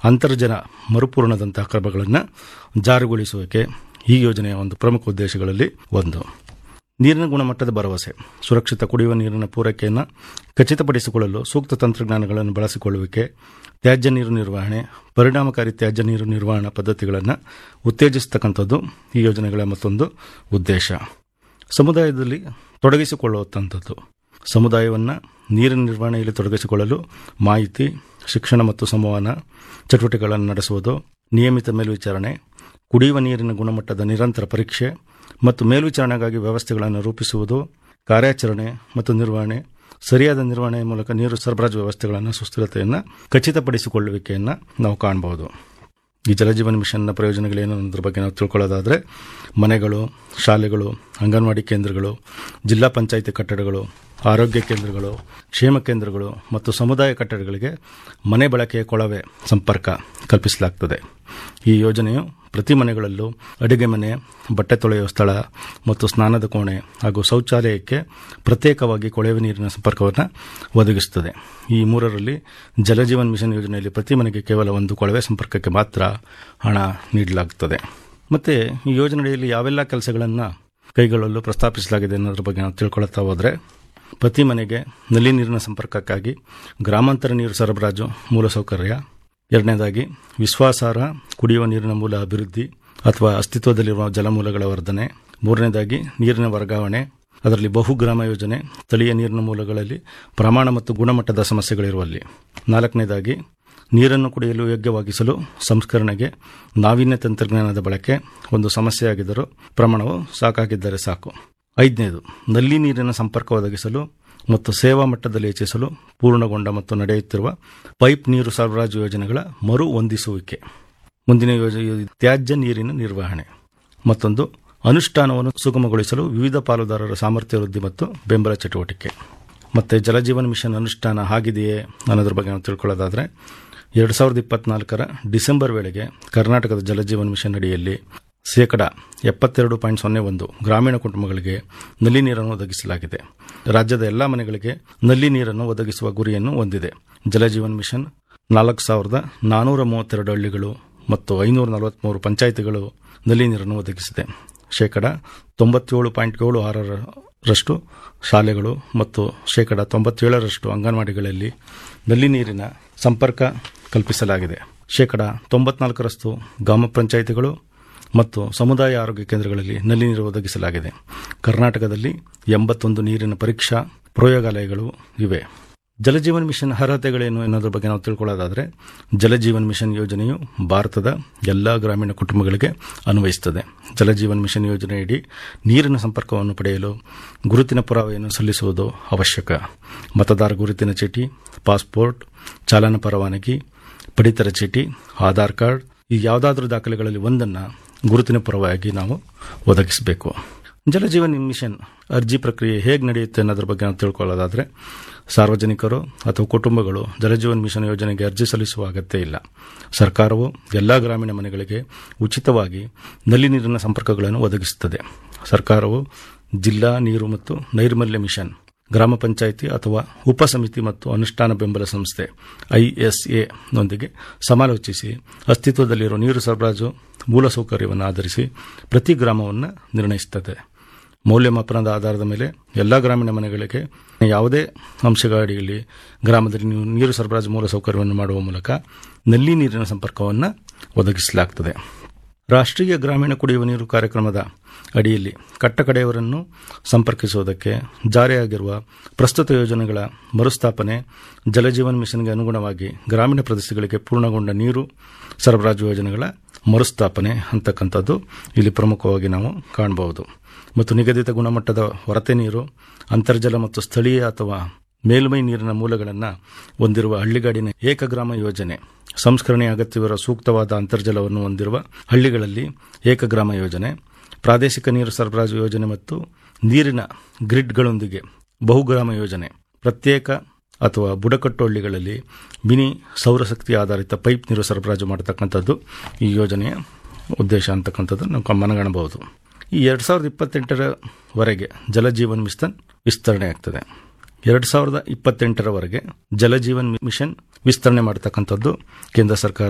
ಅಂತರ್ಜಲ ಮರುಪೂರಣದಂತಹ ಕ್ರಮಗಳನ್ನು ಜಾರಿಗೊಳಿಸುವಿಕೆ ಈ ಯೋಜನೆಯ ಒಂದು ಪ್ರಮುಖ ಉದ್ದೇಶಗಳಲ್ಲಿ ಒಂದು ನೀರಿನ ಗುಣಮಟ್ಟದ ಭರವಸೆ ಸುರಕ್ಷಿತ ಕುಡಿಯುವ ನೀರಿನ ಪೂರೈಕೆಯನ್ನು ಖಚಿತಪಡಿಸಿಕೊಳ್ಳಲು ಸೂಕ್ತ ತಂತ್ರಜ್ಞಾನಗಳನ್ನು ಬಳಸಿಕೊಳ್ಳುವಿಕೆ ತ್ಯಾಜ್ಯ ನೀರು ನಿರ್ವಹಣೆ ಪರಿಣಾಮಕಾರಿ ತ್ಯಾಜ್ಯ ನೀರು ನಿರ್ವಹಣಾ ಪದ್ಧತಿಗಳನ್ನು ಉತ್ತೇಜಿಸತಕ್ಕಂಥದ್ದು ಈ ಯೋಜನೆಗಳ ಮತ್ತೊಂದು ಉದ್ದೇಶ ಸಮುದಾಯದಲ್ಲಿ ತೊಡಗಿಸಿಕೊಳ್ಳುವಂಥದ್ದು ಸಮುದಾಯವನ್ನು ನೀರಿನ ನಿರ್ವಹಣೆಯಲ್ಲಿ ತೊಡಗಿಸಿಕೊಳ್ಳಲು ಮಾಹಿತಿ ಶಿಕ್ಷಣ ಮತ್ತು ಸಂವಹನ ಚಟುವಟಿಕೆಗಳನ್ನು ನಡೆಸುವುದು ನಿಯಮಿತ ಮೇಲ್ವಿಚಾರಣೆ ಕುಡಿಯುವ ನೀರಿನ ಗುಣಮಟ್ಟದ ನಿರಂತರ ಪರೀಕ್ಷೆ ಮತ್ತು ಮೇಲ್ವಿಚಾರಣೆಗಾಗಿ ವ್ಯವಸ್ಥೆಗಳನ್ನು ರೂಪಿಸುವುದು ಕಾರ್ಯಾಚರಣೆ ಮತ್ತು ನಿರ್ವಹಣೆ ಸರಿಯಾದ ನಿರ್ವಹಣೆಯ ಮೂಲಕ ನೀರು ಸರಬರಾಜು ವ್ಯವಸ್ಥೆಗಳನ್ನು ಸುಸ್ಥಿರತೆಯನ್ನು ಖಚಿತಪಡಿಸಿಕೊಳ್ಳುವಿಕೆಯನ್ನು ನಾವು ಕಾಣಬಹುದು ಈ ಜಲಜೀವನ್ ಮಿಷನ್ನ ಪ್ರಯೋಜನಗಳೇನು ಅನ್ನೋದ್ರ ಬಗ್ಗೆ ನಾವು ತಿಳ್ಕೊಳ್ಳೋದಾದರೆ ಮನೆಗಳು ಶಾಲೆಗಳು ಅಂಗನವಾಡಿ ಕೇಂದ್ರಗಳು ಜಿಲ್ಲಾ ಪಂಚಾಯಿತಿ ಕಟ್ಟಡಗಳು ಆರೋಗ್ಯ ಕೇಂದ್ರಗಳು ಕ್ಷೇಮ ಕೇಂದ್ರಗಳು ಮತ್ತು ಸಮುದಾಯ ಕಟ್ಟಡಗಳಿಗೆ ಮನೆ ಬಳಕೆಯ ಕೊಳವೆ ಸಂಪರ್ಕ ಕಲ್ಪಿಸಲಾಗ್ತದೆ ಈ ಯೋಜನೆಯು ಪ್ರತಿ ಮನೆಗಳಲ್ಲೂ ಅಡುಗೆ ಮನೆ ಬಟ್ಟೆ ತೊಳೆಯುವ ಸ್ಥಳ ಮತ್ತು ಸ್ನಾನದ ಕೋಣೆ ಹಾಗೂ ಶೌಚಾಲಯಕ್ಕೆ ಪ್ರತ್ಯೇಕವಾಗಿ ಕೊಳವೆ ನೀರಿನ ಸಂಪರ್ಕವನ್ನು ಒದಗಿಸುತ್ತದೆ ಈ ಮೂರರಲ್ಲಿ ಜಲಜೀವನ್ ಮಿಷನ್ ಯೋಜನೆಯಲ್ಲಿ ಪ್ರತಿ ಮನೆಗೆ ಕೇವಲ ಒಂದು ಕೊಳವೆ ಸಂಪರ್ಕಕ್ಕೆ ಮಾತ್ರ ಹಣ ನೀಡಲಾಗುತ್ತದೆ ಮತ್ತು ಈ ಯೋಜನೆಯಲ್ಲಿ ಯಾವೆಲ್ಲ ಕೆಲಸಗಳನ್ನು ಕೈಗೊಳ್ಳಲು ಪ್ರಸ್ತಾಪಿಸಲಾಗಿದೆ ಅನ್ನೋದ್ರ ಬಗ್ಗೆ ನಾವು ತಿಳ್ಕೊಳ್ತಾ ಹೋದರೆ ಪ್ರತಿ ಮನೆಗೆ ನಲ್ಲಿ ನೀರಿನ ಸಂಪರ್ಕಕ್ಕಾಗಿ ಗ್ರಾಮಾಂತರ ನೀರು ಸರಬರಾಜು ಮೂಲಸೌಕರ್ಯ ಎರಡನೇದಾಗಿ ವಿಶ್ವಾಸಾರ್ಹ ಕುಡಿಯುವ ನೀರಿನ ಮೂಲ ಅಭಿವೃದ್ಧಿ ಅಥವಾ ಅಸ್ತಿತ್ವದಲ್ಲಿರುವ ಜಲಮೂಲಗಳ ವರ್ಧನೆ ಮೂರನೇದಾಗಿ ನೀರಿನ ವರ್ಗಾವಣೆ ಅದರಲ್ಲಿ ಬಹುಗ್ರಾಮ ಯೋಜನೆ ಸ್ಥಳೀಯ ನೀರಿನ ಮೂಲಗಳಲ್ಲಿ ಪ್ರಮಾಣ ಮತ್ತು ಗುಣಮಟ್ಟದ ಸಮಸ್ಯೆಗಳಿರುವಲ್ಲಿ ನಾಲ್ಕನೇದಾಗಿ ನೀರನ್ನು ಕುಡಿಯಲು ಯೋಗ್ಯವಾಗಿಸಲು ಸಂಸ್ಕರಣೆಗೆ ನಾವೀನ್ಯ ತಂತ್ರಜ್ಞಾನದ ಬಳಕೆ ಒಂದು ಸಮಸ್ಯೆಯಾಗಿದ್ದರೂ ಪ್ರಮಾಣವು ಸಾಕಾಗಿದ್ದರೆ ಸಾಕು ಐದನೇದು ನಲ್ಲಿ ನೀರಿನ ಸಂಪರ್ಕ ಒದಗಿಸಲು ಮತ್ತು ಸೇವಾ ಮಟ್ಟದಲ್ಲಿ ಹೆಚ್ಚಿಸಲು ಪೂರ್ಣಗೊಂಡ ಮತ್ತು ನಡೆಯುತ್ತಿರುವ ಪೈಪ್ ನೀರು ಸರಬರಾಜು ಯೋಜನೆಗಳ ಮರು ಹೊಂದಿಸುವಿಕೆ ಮುಂದಿನ ಯೋಜನೆ ತ್ಯಾಜ್ಯ ನೀರಿನ ನಿರ್ವಹಣೆ ಮತ್ತೊಂದು ಅನುಷ್ಠಾನವನ್ನು ಸುಗಮಗೊಳಿಸಲು ವಿವಿಧ ಪಾಲುದಾರರ ಸಾಮರ್ಥ್ಯ ವೃದ್ಧಿ ಮತ್ತು ಬೆಂಬಲ ಚಟುವಟಿಕೆ ಮತ್ತು ಜಲಜೀವನ್ ಮಿಷನ್ ಅನುಷ್ಠಾನ ಆಗಿದೆಯೇ ಅನ್ನೋದ್ರ ಬಗ್ಗೆ ನಾವು ತಿಳ್ಕೊಳ್ಳೋದಾದರೆ ಎರಡು ಸಾವಿರದ ಇಪ್ಪತ್ನಾಲ್ಕರ ಡಿಸೆಂಬರ್ ವೇಳೆಗೆ ಕರ್ನಾಟಕದ ಜಲಜೀವನ್ ಮಿಷನ್ ಅಡಿಯಲ್ಲಿ ಶೇಕಡ ಎಪ್ಪತ್ತೆರಡು ಪಾಯಿಂಟ್ ಸೊನ್ನೆ ಒಂದು ಗ್ರಾಮೀಣ ಕುಟುಂಬಗಳಿಗೆ ನಲ್ಲಿ ನೀರನ್ನು ಒದಗಿಸಲಾಗಿದೆ ರಾಜ್ಯದ ಎಲ್ಲ ಮನೆಗಳಿಗೆ ನಲ್ಲಿ ನೀರನ್ನು ಒದಗಿಸುವ ಗುರಿಯನ್ನು ಹೊಂದಿದೆ ಜಲಜೀವನ್ ಮಿಷನ್ ನಾಲ್ಕು ಸಾವಿರದ ನಾನೂರ ಮೂವತ್ತೆರಡು ಹಳ್ಳಿಗಳು ಮತ್ತು ಐನೂರ ನಲವತ್ತ್ಮೂರು ಪಂಚಾಯಿತಿಗಳು ನಲ್ಲಿ ನೀರನ್ನು ಒದಗಿಸಿದೆ ಶೇಕಡ ತೊಂಬತ್ತೇಳು ಪಾಯಿಂಟ್ ಏಳು ಆರರಷ್ಟು ಶಾಲೆಗಳು ಮತ್ತು ಶೇಕಡ ತೊಂಬತ್ತೇಳರಷ್ಟು ಅಂಗನವಾಡಿಗಳಲ್ಲಿ ನಲ್ಲಿ ನೀರಿನ ಸಂಪರ್ಕ ಕಲ್ಪಿಸಲಾಗಿದೆ ಶೇಕಡ ತೊಂಬತ್ನಾಲ್ಕರಷ್ಟು ಗ್ರಾಮ ಪಂಚಾಯಿತಿಗಳು ಮತ್ತು ಸಮುದಾಯ ಆರೋಗ್ಯ ಕೇಂದ್ರಗಳಲ್ಲಿ ನಲ್ಲಿ ನೀರು ಒದಗಿಸಲಾಗಿದೆ ಕರ್ನಾಟಕದಲ್ಲಿ ಎಂಬತ್ತೊಂದು ನೀರಿನ ಪರೀಕ್ಷಾ ಪ್ರಯೋಗಾಲಯಗಳು ಇವೆ ಜಲಜೀವನ್ ಮಿಷನ್ ಅರ್ಹತೆಗಳೇನು ಅನ್ನೋದ್ರ ಬಗ್ಗೆ ನಾವು ತಿಳ್ಕೊಳ್ಳೋದಾದರೆ ಜಲಜೀವನ್ ಮಿಷನ್ ಯೋಜನೆಯು ಭಾರತದ ಎಲ್ಲ ಗ್ರಾಮೀಣ ಕುಟುಂಬಗಳಿಗೆ ಅನ್ವಯಿಸುತ್ತದೆ ಜಲಜೀವನ್ ಮಿಷನ್ ಯೋಜನೆಯಡಿ ನೀರಿನ ಸಂಪರ್ಕವನ್ನು ಪಡೆಯಲು ಗುರುತಿನ ಪುರಾವೆಯನ್ನು ಸಲ್ಲಿಸುವುದು ಅವಶ್ಯಕ ಮತದಾರ ಗುರುತಿನ ಚೀಟಿ ಪಾಸ್ಪೋರ್ಟ್ ಚಾಲನಾ ಪರವಾನಗಿ ಪಡಿತರ ಚೀಟಿ ಆಧಾರ್ ಕಾರ್ಡ್ ಈ ಯಾವುದಾದ್ರೂ ದಾಖಲೆಗಳಲ್ಲಿ ಒಂದನ್ನು ಗುರುತಿನ ಪರವಾಗಿ ನಾವು ಒದಗಿಸಬೇಕು ಜಲಜೀವನ್ ಮಿಷನ್ ಅರ್ಜಿ ಪ್ರಕ್ರಿಯೆ ಹೇಗೆ ನಡೆಯುತ್ತೆ ಅನ್ನೋದ್ರ ಬಗ್ಗೆ ನಾವು ತಿಳ್ಕೊಳ್ಳೋದಾದರೆ ಸಾರ್ವಜನಿಕರು ಅಥವಾ ಕುಟುಂಬಗಳು ಜಲಜೀವನ್ ಮಿಷನ್ ಯೋಜನೆಗೆ ಅರ್ಜಿ ಸಲ್ಲಿಸುವ ಅಗತ್ಯ ಇಲ್ಲ ಸರ್ಕಾರವು ಎಲ್ಲ ಗ್ರಾಮೀಣ ಮನೆಗಳಿಗೆ ಉಚಿತವಾಗಿ ನಲ್ಲಿ ನೀರಿನ ಸಂಪರ್ಕಗಳನ್ನು ಒದಗಿಸುತ್ತದೆ ಸರ್ಕಾರವು ಜಿಲ್ಲಾ ನೀರು ಮತ್ತು ನೈರ್ಮಲ್ಯ ಮಿಷನ್ ಗ್ರಾಮ ಪಂಚಾಯಿತಿ ಅಥವಾ ಉಪಸಮಿತಿ ಮತ್ತು ಅನುಷ್ಠಾನ ಬೆಂಬಲ ಸಂಸ್ಥೆ ಐಎಸ್ಎ ನೊಂದಿಗೆ ಸಮಾಲೋಚಿಸಿ ಅಸ್ತಿತ್ವದಲ್ಲಿರುವ ನೀರು ಸರಬರಾಜು ಮೂಲಸೌಕರ್ಯವನ್ನು ಆಧರಿಸಿ ಪ್ರತಿ ಗ್ರಾಮವನ್ನು ನಿರ್ಣಯಿಸುತ್ತದೆ ಮೌಲ್ಯಮಾಪನದ ಆಧಾರದ ಮೇಲೆ ಎಲ್ಲ ಗ್ರಾಮೀಣ ಮನೆಗಳಿಗೆ ಯಾವುದೇ ಅಂಶಗಳ ಅಡಿಯಲ್ಲಿ ಗ್ರಾಮದಲ್ಲಿ ನೀವು ನೀರು ಸರಬರಾಜು ಮೂಲಸೌಕರ್ಯವನ್ನು ಮಾಡುವ ಮೂಲಕ ನಲ್ಲಿ ನೀರಿನ ಸಂಪರ್ಕವನ್ನು ಒದಗಿಸಲಾಗುತ್ತದೆ ರಾಷ್ಟ್ರೀಯ ಗ್ರಾಮೀಣ ಕುಡಿಯುವ ನೀರು ಕಾರ್ಯಕ್ರಮದ ಅಡಿಯಲ್ಲಿ ಕಟ್ಟಕಡೆಯವರನ್ನು ಸಂಪರ್ಕಿಸುವುದಕ್ಕೆ ಜಾರಿಯಾಗಿರುವ ಪ್ರಸ್ತುತ ಯೋಜನೆಗಳ ಮರುಸ್ಥಾಪನೆ ಜಲಜೀವನ್ ಮಿಷನ್ಗೆ ಅನುಗುಣವಾಗಿ ಗ್ರಾಮೀಣ ಪ್ರದೇಶಗಳಿಗೆ ಪೂರ್ಣಗೊಂಡ ನೀರು ಸರಬರಾಜು ಯೋಜನೆಗಳ ಮರುಸ್ಥಾಪನೆ ಅಂತಕ್ಕಂಥದ್ದು ಇಲ್ಲಿ ಪ್ರಮುಖವಾಗಿ ನಾವು ಕಾಣಬಹುದು ಮತ್ತು ನಿಗದಿತ ಗುಣಮಟ್ಟದ ಹೊರತೆ ನೀರು ಅಂತರ್ಜಲ ಮತ್ತು ಸ್ಥಳೀಯ ಅಥವಾ ಮೇಲ್ಮೈ ನೀರಿನ ಮೂಲಗಳನ್ನು ಹೊಂದಿರುವ ಹಳ್ಳಿಗಾಡಿನ ಏಕಗ್ರಾಮ ಯೋಜನೆ ಸಂಸ್ಕರಣೆ ಅಗತ್ಯವಿರುವ ಸೂಕ್ತವಾದ ಅಂತರ್ಜಲವನ್ನು ಹೊಂದಿರುವ ಹಳ್ಳಿಗಳಲ್ಲಿ ಏಕಗ್ರಾಮ ಯೋಜನೆ ಪ್ರಾದೇಶಿಕ ನೀರು ಸರಬರಾಜು ಯೋಜನೆ ಮತ್ತು ನೀರಿನ ಗ್ರಿಡ್ಗಳೊಂದಿಗೆ ಬಹುಗ್ರಾಮ ಯೋಜನೆ ಪ್ರತ್ಯೇಕ ಅಥವಾ ಬುಡಕಟ್ಟು ಹಳ್ಳಿಗಳಲ್ಲಿ ಮಿನಿ ಸೌರಶಕ್ತಿ ಆಧಾರಿತ ಪೈಪ್ ನೀರು ಸರಬರಾಜು ಮಾಡತಕ್ಕಂಥದ್ದು ಈ ಯೋಜನೆಯ ಉದ್ದೇಶ ಅಂತಕ್ಕಂಥದ್ದು ನಾವು ಮನಗಾಣಬಹುದು ಈ ಎರಡು ಸಾವಿರದ ಇಪ್ಪತ್ತೆಂಟರವರೆಗೆ ಜಲಜೀವನ್ ಮಿಷನ್ ವಿಸ್ತರಣೆ ಆಗ್ತದೆ ಎರಡು ಸಾವಿರದ ಇಪ್ಪತ್ತೆಂಟರವರೆಗೆ ಜಲಜೀವನ್ ಮಿಷನ್ ವಿಸ್ತರಣೆ ಮಾಡತಕ್ಕಂಥದ್ದು ಕೇಂದ್ರ ಸರ್ಕಾರ